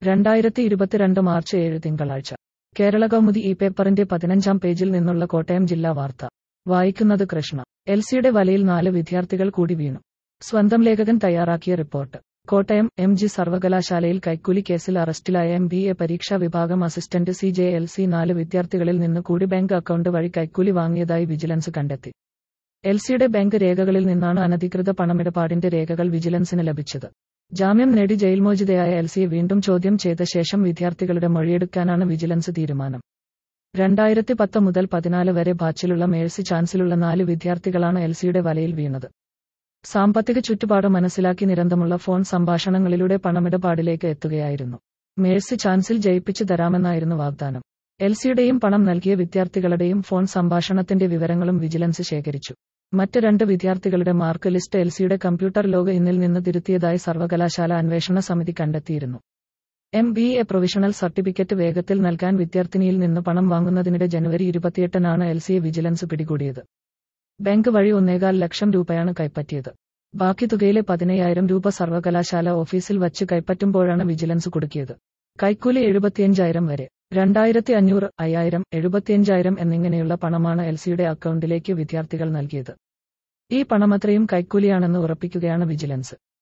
രണ്ടായിരത്തി ഇരുപത്തിരണ്ട് മാർച്ച് ഏഴ് തിങ്കളാഴ്ച കേരള കൗമുദി ഈ പേപ്പറിന്റെ പതിനഞ്ചാം പേജിൽ നിന്നുള്ള കോട്ടയം ജില്ലാ വാർത്ത വായിക്കുന്നത് കൃഷ്ണ എൽ സിയുടെ വലയിൽ നാല് വിദ്യാർത്ഥികൾ കൂടി വീണു സ്വന്തം ലേഖകൻ തയ്യാറാക്കിയ റിപ്പോർട്ട് കോട്ടയം എം ജി സർവകലാശാലയിൽ കൈക്കൂലി കേസിൽ അറസ്റ്റിലായ എം ബി എ പരീക്ഷാ വിഭാഗം assistant C J L C നാല് വിദ്യാർത്ഥികളിൽ നിന്ന് കൂടി ബാങ്ക് അക്കൗണ്ട് വഴി കൈക്കൂലി വാങ്ങിയതായി വിജിലൻസ് കണ്ടെത്തി എൽ സിയുടെ ബാങ്ക് രേഖകളിൽ നിന്നാണ് അനധികൃത പണമിടപാടിന്റെ രേഖകൾ വിജിലൻസിന് ലഭിച്ചത് ജാമ്യം നേടി ജയിൽമോചിതയായ എൽ സിയെ വീണ്ടും ചോദ്യം ചെയ്ത ശേഷം വിദ്യാർത്ഥികളുടെ മൊഴിയെടുക്കാനാണ് വിജിലൻസ് തീരുമാനം രണ്ടായിരത്തി പത്ത് മുതൽ പതിനാല് വരെ ബാച്ചിലുള്ള മേഴ്സി ചാൻസിലുള്ള നാല് വിദ്യാർത്ഥികളാണ് എൽ സിയുടെ വലയിൽ വീണത് സാമ്പത്തിക ചുറ്റുപാട് മനസ്സിലാക്കി നിരന്തരമുള്ള ഫോൺ സംഭാഷണങ്ങളിലൂടെ പണമിടപാടിലേക്ക് എത്തുകയായിരുന്നു മേഴ്സി ചാൻസിൽ ജയിപ്പിച്ചു തരാമെന്നായിരുന്നു വാഗ്ദാനം എൽ സിയുടെയും പണം നൽകിയ വിദ്യാർത്ഥികളുടെയും ഫോൺ സംഭാഷണത്തിന്റെ വിവരങ്ങളും വിജിലൻസ് ശേഖരിച്ചു മറ്റ് രണ്ട് വിദ്യാർത്ഥികളുടെ മാർക്ക് ലിസ്റ്റ് എൽ സിയുടെ കമ്പ്യൂട്ടർ ലോഗ് ഇന്നിൽ നിന്ന് തിരുത്തിയതായി സർവകലാശാല അന്വേഷണ സമിതി കണ്ടെത്തിയിരുന്നു M B A provisional certificate വേഗത്തിൽ നൽകാൻ വിദ്യാർത്ഥിനിയിൽ നിന്ന് പണം വാങ്ങുന്നതിനിടെ ജനുവരി ഇരുപത്തിയെട്ടിനാണ് എൽ സിയെ വിജിലൻസ് പിടികൂടിയത് ബാങ്ക് വഴി ഒന്നേകാൽ ലക്ഷം രൂപയാണ് കൈപ്പറ്റിയത് ബാക്കി തുകയിലെ പതിനയ്യായിരം രൂപ സർവകലാശാല ഓഫീസിൽ വച്ച് കൈപ്പറ്റുമ്പോഴാണ് വിജിലൻസ് കുടുക്കിയത് കൈക്കൂലി എഴുപത്തിയഞ്ചായിരം വരെ രണ്ടായിരത്തി അഞ്ഞൂറ് അയ്യായിരം എഴുപത്തിയഞ്ചായിരം എന്നിങ്ങനെയുള്ള പണമാണ് എൽ സിയുടെ അക്കൗണ്ടിലേക്ക് വിദ്യാർത്ഥികൾ നൽകിയത് ഈ പണമത്രയും കൈക്കൂലിയാണെന്ന് ഉറപ്പിക്കുകയാണ് വിജിലൻസ്